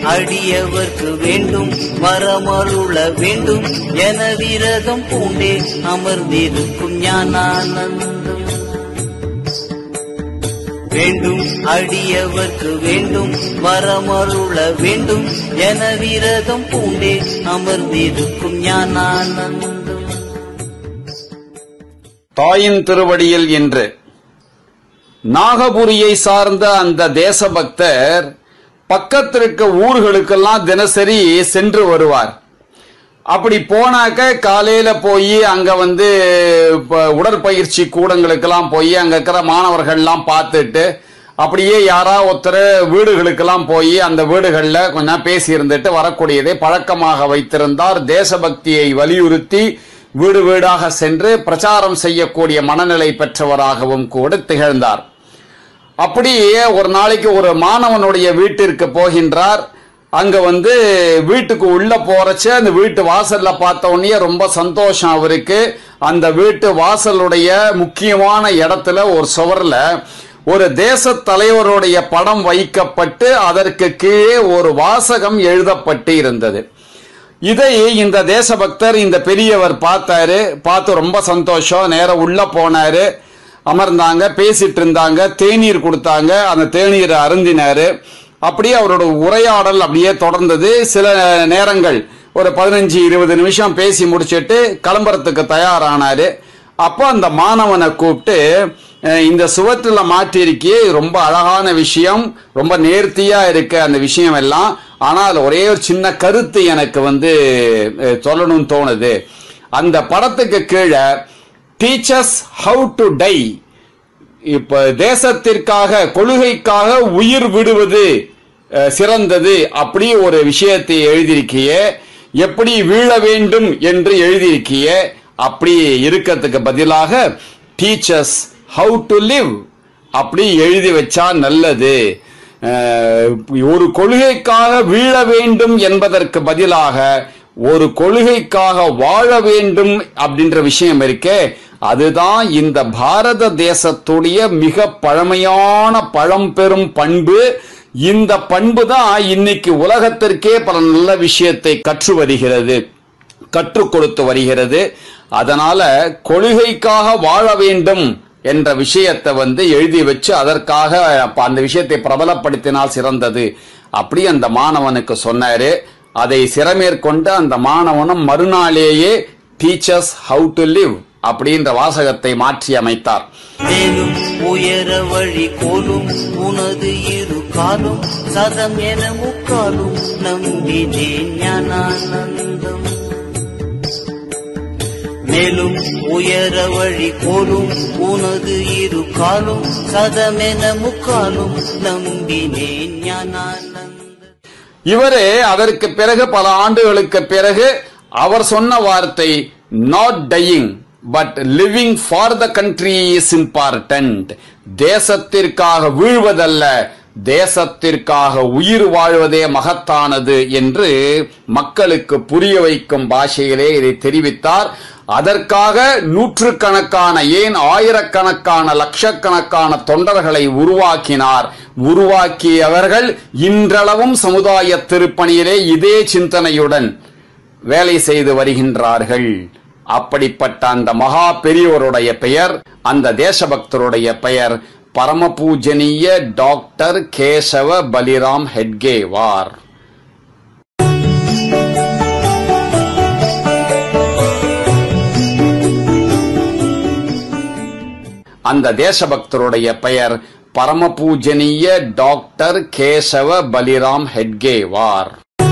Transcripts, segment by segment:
அடியவர்க்கு வேண்டும் வரமருள வேண்டும் என விரதம் பூண்டே அமர்ந்திருக்கும் ஞானானந்தம் வேண்டும் அடியவர்க்கு வேண்டும் வரமருள வேண்டும் என விரதம் பூண்டே அமர்ந்திருக்கும் ஞானானந்தம் தாயின் திருவடியில் என்று நாகபுரியை சார்ந்த அந்த தேசபக்தர் பக்கத்திருக்க ஊர்களுக்கெல்லாம் தினசரி சென்று வருவார் அப்படி போனாக்க காலையில போய் அங்க வந்து இப்ப உடற்பயிற்சி கூடங்களுக்கெல்லாம் போய் அங்க இருக்கிற மாணவர்கள்லாம் பார்த்துட்டு அப்படியே யாரா ஒருத்தர் வீடுகளுக்கெல்லாம் போய் அந்த வீடுகள்ல கொஞ்ச நேரம் பேசி இருந்துட்டு வரக்கூடியதை பழக்கமாக வைத்திருந்தார் தேசபக்தியை வலியுறுத்தி வீடு வீடாக சென்று பிரச்சாரம் செய்யக்கூடிய மனநிலை பெற்றவராகவும் கூட திகழ்ந்தார் அப்படியே ஒரு நாளைக்கு ஒரு மாணவனுடைய வீட்டிற்கு போகின்றார் அங்க வந்து வீட்டுக்கு உள்ள போறச்ச அந்த வீட்டு வாசல்ல பார்த்த உடனே ரொம்ப சந்தோஷம் அவருக்கு அந்த வீட்டு வாசலுடைய முக்கியமான இடத்துல ஒரு சுவர்ல ஒரு தேச தலைவருடைய படம் வைக்கப்பட்டு அதற்கு கீழே ஒரு வாசகம் எழுதப்பட்டு இருந்தது இதை இந்த தேசபக்தர் இந்த பெரியவர் பார்த்தாரு பார்த்து ரொம்ப சந்தோஷம் நேரம் உள்ள போனாரு அமர்ந்தாங்க பேசிட்டு இருந்தாங்க தேநீர் கொடுத்தாங்க அந்த தேநீரை அருந்தினாரு அப்படியே அவரோட உரையாடல் அப்படியே தொடர்ந்தது சில நேரங்கள் ஒரு பதினஞ்சு இருபது நிமிஷம் பேசி முடிச்சிட்டு கிளம்புறதுக்கு தயாரானாரு அப்போ அந்த மாணவனை கூப்பிட்டு அஹ், இந்த சுவற்றுல மாற்றிருக்கியே ரொம்ப அழகான விஷயம் ரொம்ப நேர்த்தியா இருக்க அந்த விஷயம் எல்லாம் ஆனால் அதுல ஒரே ஒரு சின்ன கருத்து எனக்கு வந்து அஹ், சொல்லணும்னு தோணுது அந்த படத்துக்கு கீழே டீச்சர்ஸ் ஹவு டு டை இப்ப தேசத்திற்காக கொள்கைக்காக உயிர் விடுவது அஹ், சிறந்தது அப்படி ஒரு விஷயத்தை எழுதியிருக்கியே எப்படி வீழ வேண்டும் என்று எழுதியிருக்கியே அப்படி இருக்கிறதுக்கு பதிலாக டீச்சர்ஸ் ஹவு டு லிவ் அப்படி எழுதி வச்சா நல்லது அஹ், ஒரு கொள்கைக்காக வீழ வேண்டும் என்பதற்கு பதிலாக ஒரு கொள்கைக்காக வாழ வேண்டும் அப்படின்ற விஷயம் இருக்கே அதுதான் இந்த பாரத தேசத்துடைய மிக பழமையான பழம்பெரும் பண்பு இந்த பண்பு தான் இன்னைக்கு உலகத்திற்கே பல நல்ல விஷயத்தை கற்று வருகிறது கற்றுக் கொடுத்து வருகிறது அதனால கொள்கைக்காக வாழ வேண்டும் என்ற விஷயத்தை வந்து எழுதி வச்சு அதற்காக அப்ப அந்த விஷயத்தை பிரபலப்படுத்தினால் சிறந்தது அப்படி அந்த மாணவனுக்கு சொன்னாரு அதை சிறமேற்கொண்டு அந்த மாணவனும் மறுநாளேயே டீச்சர்ஸ் ஹவு டு லிவ் அப்படின்ற வாசகத்தை மாற்றி அமைத்தார் மேலும் உயர வழி கோலும் உனது இரு காலும் சதம் என முக்காலும் நம்பினேன் ஞானானந்தம் மேலும் உயர வழி கோலும் உனது இரு காலும் சதமென முக்காலும் நம்பினேன் ஞானானந்தம் இவரே அதற்கு பிறகு பல ஆண்டுகளுக்கு பிறகு அவர் சொன்ன வார்த்தை not dying but living for the country is important தேசத்திற்காக வீழ்வதல்ல தேசத்திற்காக உயிர் வாழ்வதே மகத்தானது என்று மக்களுக்கு புரிய வைக்கும் பாஷையிலே இதை தெரிவித்தார் அதற்காக நூற்றுக்கணக்கான ஏன் ஆயிரக்கணக்கான லட்சக்கணக்கான தொண்டர்களை உருவாக்கினார் உருவாக்கியவர்கள் இன்றளவும் சமுதாய திருப்பணியிலே இதே சிந்தனையுடன் வேலை செய்து வருகின்றார்கள் அப்படிப்பட்ட அந்த மகா பெரியவருடைய பெயர் அந்த தேசபக்தருடைய பெயர் பரமபூஜனீய டாக்டர் கேசவ பலிராம் ஹெட்கேவார் அந்த தேசபக்தருடைய பெயர் பரமபூஜனீய டாக்டர் கேசவ பலிராம் ஹெட்கேவார்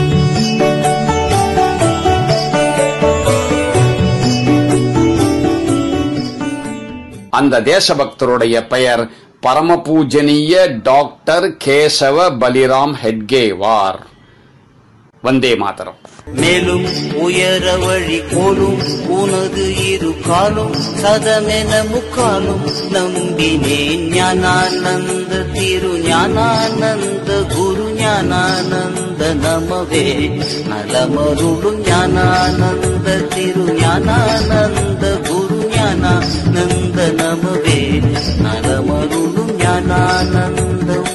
அந்த தேசபக்தருடைய பெயர் பரமபூஜனீய டாக்டர் கேசவ பலிராம் ஹெட்கேவார் வந்தே மாதரம் மேலும் உயர வழி கோலும் உனது இரு காலும் சதமென முக்காலும் நம்பினேன் ஞானானந்த திரு ஞானானந்த குரு ஞானானந்த நமவே நலமருளும் ஞானானந்த திரு ஞானானந்த குரு ஞானானந்த நமவே நலமருளும் ஞானானந்தம்